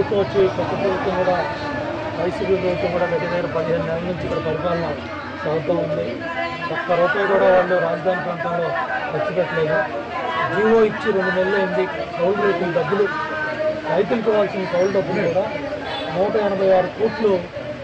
ప్రభుత్వం వచ్చి కొత్త ప్రభుత్వం కూడా వైసీపీ ప్రభుత్వం కూడా దగ్గర దగ్గర పదిహేను నెలల నుంచి ఇక్కడ పరిపాలన సాగుతూ ఉంది ఒక్క రూపాయి కూడా వాళ్ళు రాజధాని ప్రాంతంలో ఖర్చు పెట్టలేదు జీవో ఇచ్చి రెండు నెలలు అయింది కౌలు రైతుల డబ్బులు రైతులకు ఇవ్వాల్సిన కౌలు డబ్బులు కూడా నూట ఎనభై ఆరు కోట్లు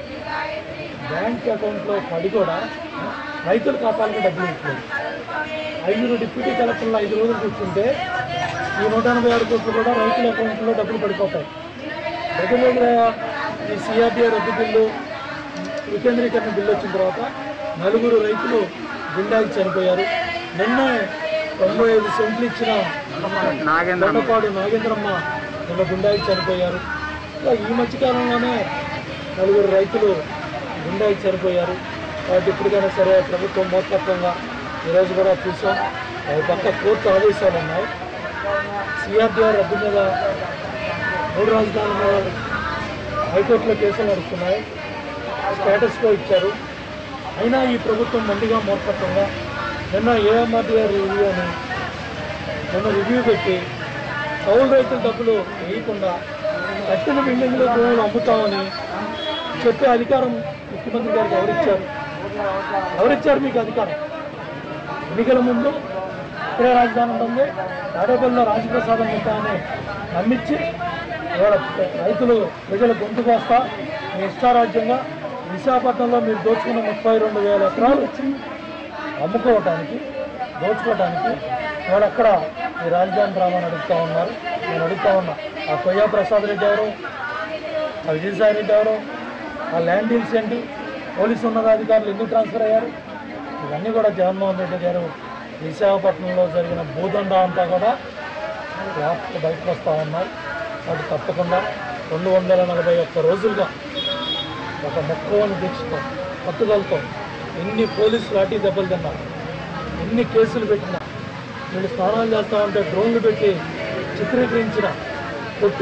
బ్యాంక్ అకౌంట్లో పడి కూడా రైతుల ఖాతాలకు డబ్బులు ఇచ్చింది ఐదుగురు డిప్యూటీ కలెక్టర్లు ఐదు రోజులు కూర్చుంటే ఈ నూట ఎనభై ఆరు కోట్లు కూడా రైతుల అకౌంట్లో డబ్బులు పడిపోతాయి దగ్గర దగ్గర ఈ సిఆర్డీఆర్ రద్దు బిల్లు వికేంద్రీకరణ బిల్లు వచ్చిన తర్వాత నలుగురు రైతులు గుండాకి చనిపోయారు నిన్నే తొంభై ఐదు సెంట్లు ఇచ్చిన దొండపాడు నాగేంద్రమ్మ నిన్న గుండాకి చనిపోయారు ఇంకా ఈ మధ్యకాలంలోనే నలుగురు రైతులు గుండాకి చనిపోయారు కాబట్టి ఇప్పటికైనా సరే ప్రభుత్వం మూర్ఖత్వంగా ఈరోజు కూడా చూసాం ఒక పక్క కోర్టు ఆదేశాలు ఉన్నాయి సిఆర్డీఆర్ రద్దు మీద మూడు రాజధానుల మీద హైకోర్టులో కేసులు నడుస్తున్నాయి స్టేటస్లో ఇచ్చారు అయినా ఈ ప్రభుత్వం మండిగా మూర్ఖత్వంగా నిన్న ఏఎంఆర్డీఆర్ రివ్యూ అని నిన్న రివ్యూ పెట్టి కౌలు రైతుల డబ్బులు వేయకుండా కట్టిన బిల్డింగ్లు భూములు అమ్ముతామని చెప్పే అధికారం ముఖ్యమంత్రి గారికి ఎవరిచ్చారు ఎవరిచ్చారు మీకు అధికారం ఎన్నికల ముందు ఇక్కడే రాజధాని ఉంటుంది తాడేపల్లిలో రాజప్రసాదం ఉంటామని నమ్మించి ఇవాళ రైతులు ప్రజల గొంతు కోస్తా మీ ఇష్టారాజ్యంగా విశాఖపట్నంలో మీరు దోచుకున్న ముప్పై రెండు వేల ఎకరాలు అమ్ముకోవటానికి దోచుకోవటానికి ఇవాళ అక్కడ ఈ రాజధాని డ్రామాని అడుగుతూ ఉన్నారు నేను అడుగుతా ఉన్నా ఆ కొయ్యా ప్రసాద్ రెడ్డి ఎవరు ఆ విజయసాయి రెడ్డి ఎవరు ఆ ల్యాండ్ డీల్స్ ఏంటి పోలీసు ఉన్నతాధికారులు ఎందుకు ట్రాన్స్ఫర్ అయ్యారు ఇవన్నీ కూడా జగన్మోహన్ రెడ్డి గారు విశాఖపట్నంలో జరిగిన భూదండ అంతా కూడా వార్తలు బయటకు వస్తూ ఉన్నాయి వాటి తప్పకుండా రెండు వందల నలభై ఒక్క రోజులుగా ఒక మొక్కవని దీక్షతో పట్టుదలతో ఎన్ని పోలీసు లాఠీ దెబ్బలు తిన్నా ఎన్ని కేసులు పెట్టినా వీళ్ళు స్నానాలు చేస్తా ఉంటే డ్రోన్లు పెట్టి చిత్రీకరించిన కొట్టి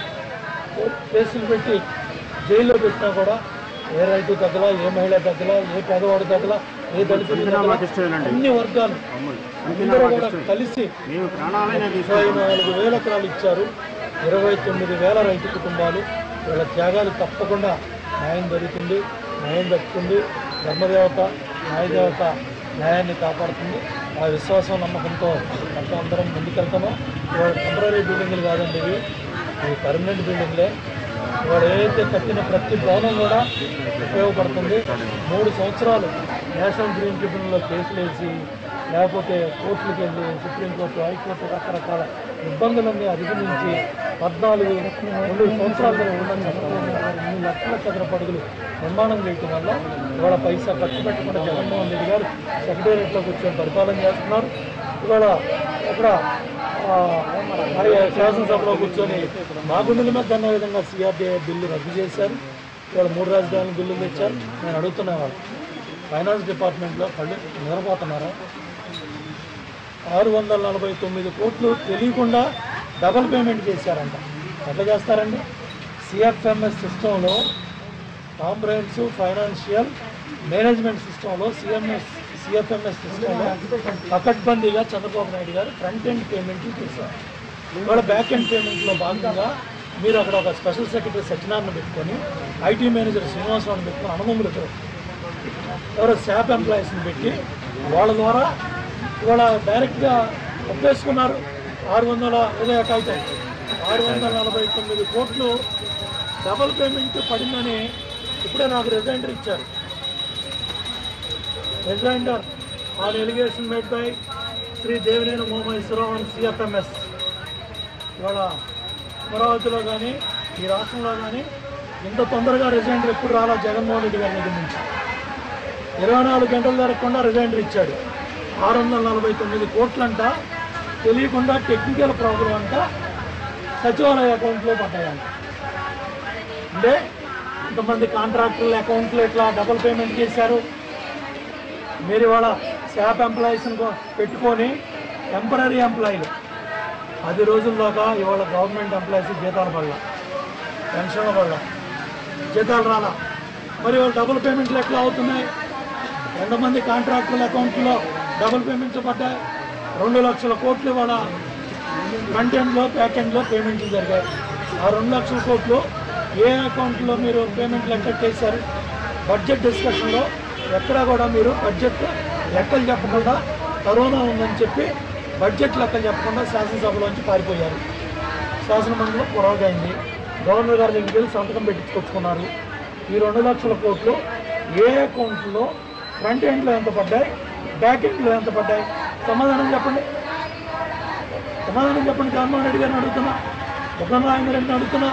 కేసులు పెట్టి జైల్లో పెట్టినా కూడా ఏ రైతు తగ్గలా ఏ మహిళ తగ్గలా ఏ పేదవాడు తగ్గలా ఏ దళితుడు తగ్గలా, అన్ని వర్గాలు అందరూ కూడా కలిసి ముప్పై నాలుగు వేల ఎకరాలు ఇచ్చారు ఇరవై తొమ్మిది వేల రైతు కుటుంబాలు వీళ్ళ త్యాగాలు తప్పకుండా న్యాయం జరుగుతుంది న్యాయం దక్కుతుంది ధర్మదేవత న్యాయదేవత న్యాయాన్ని కాపాడుతుంది ఆ విశ్వాసం నమ్మకంతో అంతా అందరం ముందుకెళ్తామో ఇవాళ టెంపరీ బిల్డింగ్లు కాదండి ఇవి ఇవి పర్మనెంట్ బిల్డింగ్లే ఇవాళ ఏదైతే కట్టిన ప్రతి భవనం కూడా ఉపయోగపడుతుంది మూడు సంవత్సరాలు నేషనల్ గ్రీన్ ట్రిబ్యునల్లో కేసులు వేసి లేకపోతే కోర్టులకు వెళ్ళి సుప్రీంకోర్టు హైకోర్టు రకరకాల ఇబ్బందులన్నీ అధిగమించి పద్నాలుగు రెండు సంవత్సరాల ఉన్న ఎన్ని లక్షల చదరపు అడుగులు నిర్మాణం చేయటం వల్ల ఇవాళ పైసా ఖర్చు పెట్టకుండా జగన్మోహన్ రెడ్డి గారు సెక్రటేరియట్లో కూర్చొని పరిపాలన చేస్తున్నారు ఇవాళ అక్కడ ఆ, మరి శాసనసభలో కూర్చొని మా గుండెల మీద అన్న విధంగా సిఆర్డీఐ బిల్లు రద్దు చేశారు ఇవాళ మూడు రాజధానుల బిల్లు తెచ్చారు నేను అడుగుతున్నా వాళ్ళు ఫైనాన్స్ డిపార్ట్మెంట్లో కళ్ళు నిద్రపోతున్నారా ఆరు వందల నలభై తొమ్మిది కోట్లు తెలియకుండా డబుల్ పేమెంట్ చేశారంట ఎట్లా చేస్తారండి సిఎఫ్ఎంఎస్ సిస్టంలో కాంప్రహెన్సివ్ ఫైనాన్షియల్ మేనేజ్మెంట్ సిస్టంలో సిఎంఎస్ సిఎఫ్ఎంఎస్ సిస్టంలో పకడ్బందీగా చంద్రబాబు నాయుడు గారు ఫ్రంట్ ఎండ్ పేమెంట్లు చేశారు ఇవాళ బ్యాక్ ఎండ్ పేమెంట్లో భాగంగా మీరు అక్కడ ఒక స్పెషల్ సెక్రటరీ సత్యనారాయణ పెట్టుకొని ఐటీ మేనేజర్ శ్రీనివాసరావుని పెట్టుకొని అనుమతులు ఎవరో శాప్ ఎంప్లాయీస్ని పెట్టి వాళ్ళ ద్వారా ఇవాళ డైరెక్ట్గా ఒప్పేసుకున్నారు ఆరు వందల ఉదయ కాగితం ఆరు వందల నలభై తొమ్మిది కోట్లు డబుల్ పేమెంట్ పడిందని ఇప్పుడే నాకు రిజైండర్ ఇచ్చారు rejoinder on allegation made by Shri Devineni మోమేశ్వరరావు అండ్ సిఎఫ్ఎంఎస్ ఇవాళ అమరావతిలో కానీ ఈ రాష్ట్రంలో కానీ ఇంత తొందరగా రిజైండర్ ఎప్పుడు రాలా జగన్మోహన్ రెడ్డి గారి దగ్గర నుంచి ఇరవై నాలుగు గంటల జరగకుండా రిజైండర్ ఇచ్చాడు ఆరు వందల నలభై తొమ్మిది కోట్లంట తెలియకుండా టెక్నికల్ ప్రాబ్లం అంట సచివాలయ అకౌంట్లో పడ్డాయంట అంటే ఇంతమంది కాంట్రాక్టర్ల అకౌంట్లో ఇట్లా డబుల్ పేమెంట్ చేశారు మీరు ఇవాళ శాప్ ఎంప్లాయీస్ని పెట్టుకొని టెంపరీ ఎంప్లాయీలు పది రోజుల్లోగా ఇవాళ గవర్నమెంట్ ఎంప్లాయీస్ జీతాలు పడలా పెన్షన్లు పడలా జీతాలు రాలా మరి వాళ్ళు డబుల్ పేమెంట్లు ఎట్లా అవుతున్నాయి ఎంతమంది కాంట్రాక్టుల అకౌంట్లో డబుల్ పేమెంట్స్ పడ్డాయి రెండు లక్షల కోట్లు ఇవాళ ఫ్రంట్ ఎండ్లో బ్యాక్ ఎండ్లో పేమెంట్లు జరిగాయి ఆ రెండు లక్షల కోట్లు ఏ అకౌంట్లో మీరు పేమెంట్ లెక్క చేశారు బడ్జెట్ డిస్కషన్లో ఎక్కడా కూడా మీరు బడ్జెట్ లెక్కలు చెప్పకుండా కరోనా ఉందని చెప్పి బడ్జెట్ లెక్కలు చెప్పకుండా శాసనసభలోంచి పారిపోయారు శాసనమండలిలో పొరవగైంది గవర్నర్ గారి దగ్గరికి వెళ్ళి సంతకం పెట్టించుకొచ్చుకున్నారు ఈ రెండు లక్షల కోట్లు ఏ అకౌంట్లో ఫ్రంట్ ఎండ్లో ఎంత పడ్డాయి బ్యాక్ ఎండ్లో ఎంత పడ్డాయి సమాధానం చెప్పండి సమాధానం చెప్పండి జగన్మోహన్ రెడ్డి గారిని అడుగుతున్నా ఉగ్రనారాయణ రెడ్డిని అడుగుతున్నా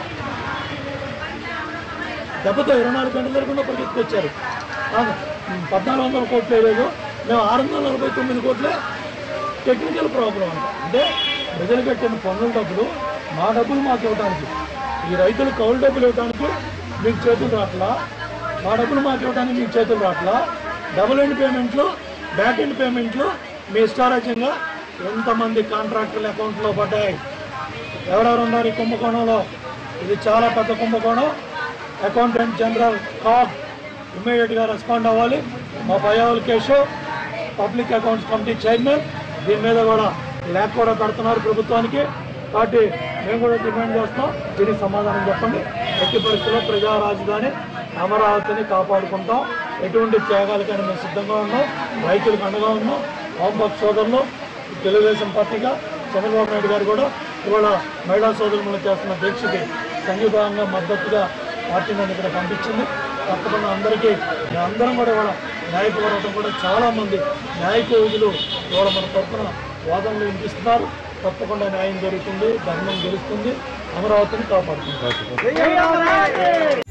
దెబ్బతో ఇరవై నాలుగు గంటల వరకు కూడా పరిగెత్తుకొచ్చారు కాదు, పద్నాలుగు వందల కోట్లు లేదు మేము ఆరు వందల నలభై తొమ్మిది కోట్లే టెక్నికల్ ప్రాబ్లం అంట అంటే ప్రజలు కట్టిన పన్నుల డబ్బులు మా డబ్బులు మాకు ఇవ్వడానికి ఈ రైతులు కౌలు డబ్బులు ఇవ్వడానికి మీకు చేతులు రాట్లా మా డబ్బులు మాకు ఇవ్వడానికి మీకు చేతులు రాట్లా డబుల్ ఎండ్ పేమెంట్లు బ్యాక్ ఎండ్ పేమెంట్లు మీ ఇష్టారాజ్యంగా ఎంతమంది కాంట్రాక్టర్ల అకౌంట్లో పడ్డాయి ఎవరెవరు ఉన్నారు ఈ కుంభకోణంలో ఇది చాలా పెద్ద కుంభకోణం అకౌంటెంట్ జనరల్ కాగ్ ఇమ్మీడియట్గా రెస్పాండ్ అవ్వాలి మా Payyavula Keshav public accounts committee chairman దీని మీద కూడా లేఖ కూడా పెడుతున్నారు ప్రభుత్వానికి కాబట్టి మేము కూడా డిమాండ్ చేస్తాం దీనికి సమాధానం చెప్పండి ఎట్టి పరిస్థితుల్లో ప్రజా రాజధాని అమరావతిని కాపాడుకుంటాం ఎటువంటి త్యాగాలకైనా మేము సిద్ధంగా ఉన్నాం రైతులకు అండగా ఉన్నాం హోంవర్క్ సోదరులు తెలుగుదేశం పార్టీగా చంద్రబాబు నాయుడు గారు కూడా ఇవాళ మహిళా సోదరులు చేస్తున్న దీక్షకి సంఘీభావంగా మద్దతుగా పార్టీ నన్ను ఇక్కడ పంపించింది తప్పకుండా అందరికీ అందరం కూడా ఇవాళ న్యాయ పోరాటం కూడా చాలామంది న్యాయ కోవిదులు ఇవాళ మన తరఫున వాదనలు వినిపిస్తున్నారు తప్పకుండా న్యాయం జరుగుతుంది ధర్మం గెలుస్తుంది అమరావతిని కాపాడుతుంది